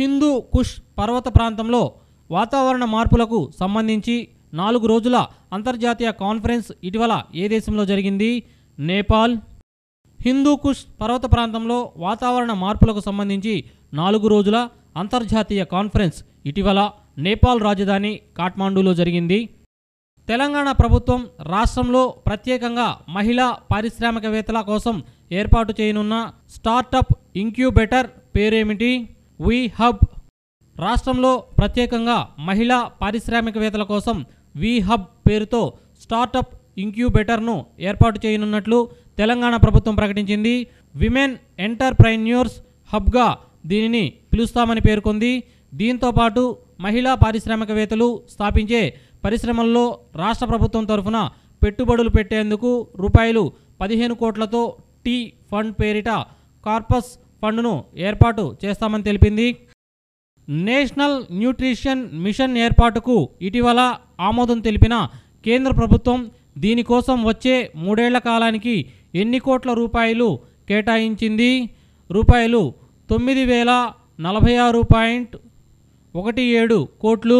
హిందూ కుష్ పర్వత ప్రాంతంలో వాతావరణ మార్పులకు సంబంధించి నాలుగు రోజుల అంతర్జాతీయ కాన్ఫరెన్స్ ఇటీవల ఏ దేశంలో జరిగింది నేపాల్ హిందూ కుష్ పర్వత ప్రాంతంలో వాతావరణ మార్పులకు సంబంధించి నాలుగు రోజుల అంతర్జాతీయ కాన్ఫరెన్స్ ఇటీవల నేపాల్ రాజధాని కాఠ్మాండూలో జరిగింది తెలంగాణ ప్రభుత్వం రాష్ట్రంలో ప్రత్యేకంగా మహిళా పారిశ్రామికవేత్తల కోసం ఏర్పాటు చేయనున్న స్టార్టప్ ఇంక్యూబేటర్ పేరేమిటి వి హబ్ రాష్ట్రంలో ప్రత్యేకంగా మహిళా పారిశ్రామికవేత్తల కోసం వి హబ్ పేరుతో స్టార్టప్ ఇంక్యూబేటర్ను ఏర్పాటు చేయనున్నట్లు తెలంగాణ ప్రభుత్వం ప్రకటించింది విమెన్ ఎంటర్ప్రైన్యూర్స్ హబ్గా దీనిని పిలుస్తామని పేర్కొంది దీంతో పాటు మహిళా పారిశ్రామికవేత్తలు స్థాపించే పరిశ్రమల్లో రాష్ట్ర ప్రభుత్వం తరఫున పెట్టుబడులు పెట్టేందుకు రూపాయలు పదిహేను కోట్లతో టీ ఫండ్ పేరిట కార్పస్ ఫండ్ను ఏర్పాటు చేస్తామని తెలిపింది నేషనల్ న్యూట్రిషన్ మిషన్ ఏర్పాటుకు ఇటీవల ఆమోదం తెలిపిన కేంద్ర ప్రభుత్వం దీనికోసం వచ్చే మూడేళ్ల కాలానికి ఎన్ని కోట్ల రూపాయలు కేటాయించింది రూపాయలు తొమ్మిది వేల నలభై ఆరు పాయింట్ ఒకటి ఏడు కోట్లు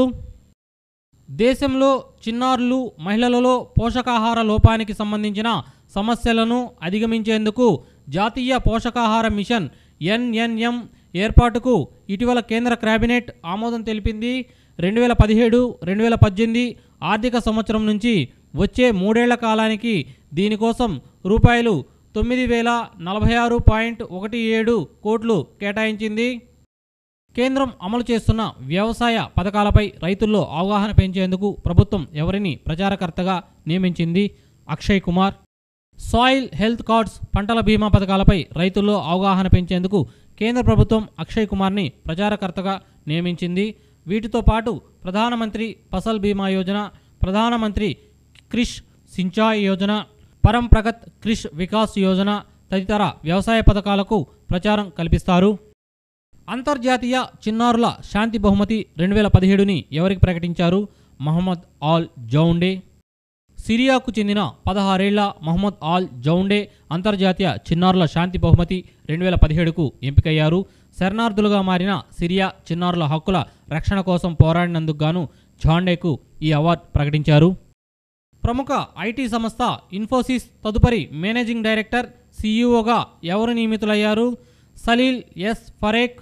దేశంలో చిన్నారులు మహిళలలో పోషకాహార లోపానికి సంబంధించిన సమస్యలను అధిగమించేందుకు జాతీయ పోషకాహార మిషన్ ఎన్ఎన్ఎం ఏర్పాటుకు ఇటీవల కేంద్ర కేబినెట్ ఆమోదం తెలిపింది రెండు వేల పదిహేడు రెండు వేల పద్దెనిమిది ఆర్థిక సంవత్సరం నుంచి వచ్చే మూడేళ్ల కాలానికి దీనికోసం రూపాయలు తొమ్మిది వేల నలభై ఆరు పాయింట్ ఒకటి ఏడు కోట్లు కేటాయించింది కేంద్రం అమలు చేస్తున్న వ్యవసాయ పథకాలపై రైతుల్లో అవగాహన పెంచేందుకు ప్రభుత్వం ఎవరిని ప్రచారకర్తగా నియమించింది Akshay Kumar soil health cards పంటల బీమా పథకాలపై రైతుల్లో అవగాహన పెంచేందుకు కేంద్ర ప్రభుత్వం అక్షయ్ కుమార్ని ప్రచారకర్తగా నియమించింది వీటితో పాటు ప్రధానమంత్రి ఫసల్ బీమా యోజన ప్రధానమంత్రి క్రిష్ సించాయ్ యోజన పరంప్రగత్ క్రిష్ వికాస్ యోజన తదితర వ్యవసాయ పథకాలకు ప్రచారం కల్పిస్తారు అంతర్జాతీయ చిన్నారుల శాంతి బహుమతి రెండు వేల పదిహేడుని ఎవరికి ప్రకటించారు మహమ్మద్ ఆల్ జౌండే సిరియాకు చెందిన పదహారేళ్ల మహమ్మద్ ఆల్ జౌండే అంతర్జాతీయ చిన్నారుల శాంతి బహుమతి రెండు వేల పదిహేడుకు ఎంపికయ్యారు శరణార్థులుగా మారిన సిరియా చిన్నారుల హక్కుల రక్షణ కోసం పోరాడినందుకు గాను జాండేకు ఈ అవార్డు ప్రకటించారు ప్రముఖ ఐటీ సంస్థ ఇన్ఫోసిస్ తదుపరి మేనేజింగ్ డైరెక్టర్ సీఈఓగా ఎవరు నియమితులయ్యారు సలీల్ ఎస్ ఫరేక్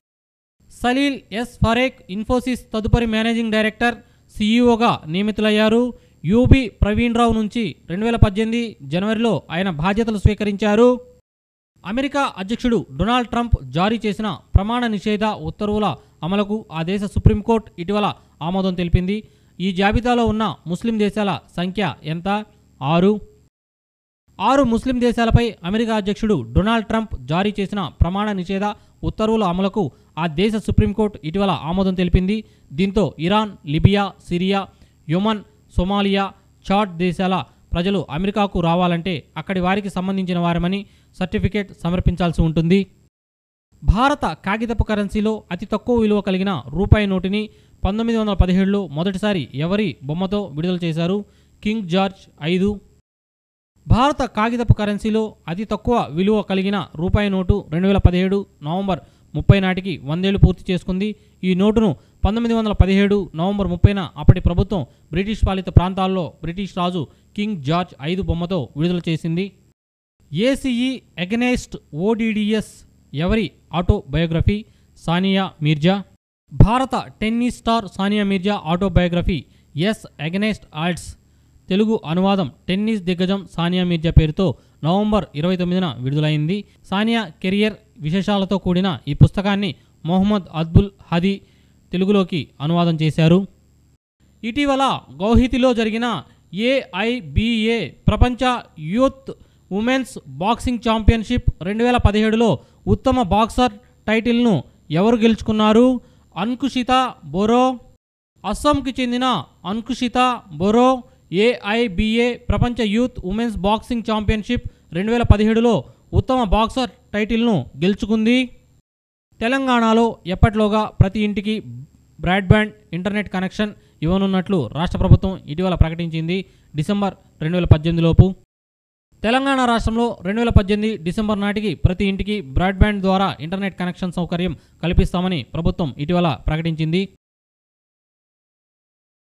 సలీల్ ఎస్ ఫరేక్ ఇన్ఫోసిస్ తదుపరి మేనేజింగ్ డైరెక్టర్ సీఈఓగా నియమితులయ్యారు యూబీ ప్రవీణ్ రావు నుంచి రెండు వేల పద్దెనిమిది జనవరిలో ఆయన బాధ్యతలు స్వీకరించారు అమెరికా అధ్యక్షుడు డొనాల్డ్ ట్రంప్ జారీ చేసిన ప్రమాణ నిషేధ ఉత్తర్వుల అమలుకు ఆ దేశ సుప్రీంకోర్టు ఇటీవల ఆమోదం తెలిపింది ఈ జాబితాలో ఉన్న ముస్లిం దేశాల సంఖ్య ఎంత ఆరు ఆరు ముస్లిం దేశాలపై అమెరికా అధ్యక్షుడు డొనాల్డ్ ట్రంప్ జారీ చేసిన ప్రమాణ నిషేధ ఉత్తర్వుల అమలుకు ఆ దేశ సుప్రీంకోర్టు ఇటీవల ఆమోదం తెలిపింది దీంతో Iran Libya Syria Yemen Somalia Chad దేశాల ప్రజలు అమెరికాకు రావాలంటే అక్కడి వారికి సంబంధించిన వారమని సర్టిఫికేట్ సమర్పించాల్సి ఉంటుంది భారత కాగితపు కరెన్సీలో అతి తక్కువ విలువ కలిగిన రూపాయి నోటుని పంతొమ్మిది వందల పదిహేడులో మొదటిసారి ఎవరి బొమ్మతో విడుదల చేశారు కింగ్ జార్జ్ ఐదు భారత కాగితపు కరెన్సీలో అతి తక్కువ విలువ కలిగిన రూపాయి నోటు రెండు వేల పదిహేడు నవంబర్ ముప్పై నాటికి వందేళ్లు పూర్తి చేసుకుంది ఈ నోటును పంతొమ్మిది వందల పదిహేడు నవంబర్ ముప్పైన అప్పటి ప్రభుత్వం బ్రిటిష్ పాలిత ప్రాంతాల్లో బ్రిటిష్ రాజు కింగ్ జార్జ్ ఐదు బొమ్మతో విడుదల చేసింది ఏసీఈ ఎగనెస్ట్ ఓడిడిఎస్ ఎవరి ఆటోబయోగ్రఫీ సానియా మీర్జా భారత tennis star Sania Mirza autobiography ace against odds Telugu అనువాదం టెన్నిస్ దిగ్గజం సానియా మీర్జా పేరుతో నవంబర్ ఇరవై తొమ్మిదిన విడుదలైంది సానియా కెరియర్ విశేషాలతో కూడిన ఈ పుస్తకాన్ని మొహమ్మద్ అద్బుల్ హదీ తెలుగులోకి అనువాదం చేశారు ఇటీవల గౌహతిలో జరిగిన ఏఐబిఏ ప్రపంచ యూత్ ఉమెన్స్ బాక్సింగ్ ఛాంపియన్షిప్ రెండు వేల పదిహేడులో ఉత్తమ బాక్సర్ టైటిల్ను ఎవరు గెలుచుకున్నారు అన్కుషిత బొరో అస్సాంకి చెందిన అన్కుషిత బొరో ఏఐబిఏ ప్రపంచ యూత్ ఉమెన్స్ బాక్సింగ్ ఛాంపియన్షిప్ రెండు వేల పదిహేడులో ఉత్తమ బాక్సర్ టైటిల్ను గెలుచుకుంది తెలంగాణలో ఎప్పటిలోగా ప్రతి ఇంటికి బ్రాడ్బ్యాండ్ ఇంటర్నెట్ కనెక్షన్ ఇవ్వనున్నట్లు రాష్ట్ర ప్రభుత్వం ఇటీవల ప్రకటించింది డిసెంబర్ రెండు వేల పద్దెనిమిదిలోపు తెలంగాణ రాష్ట్రంలో రెండు వేల పద్దెనిమిది డిసెంబర్ నాటికి ప్రతి ఇంటికి బ్రాడ్బ్యాండ్ ద్వారా ఇంటర్నెట్ కనెక్షన్ సౌకర్యం కల్పిస్తామని ప్రభుత్వం ఇటీవల ప్రకటించింది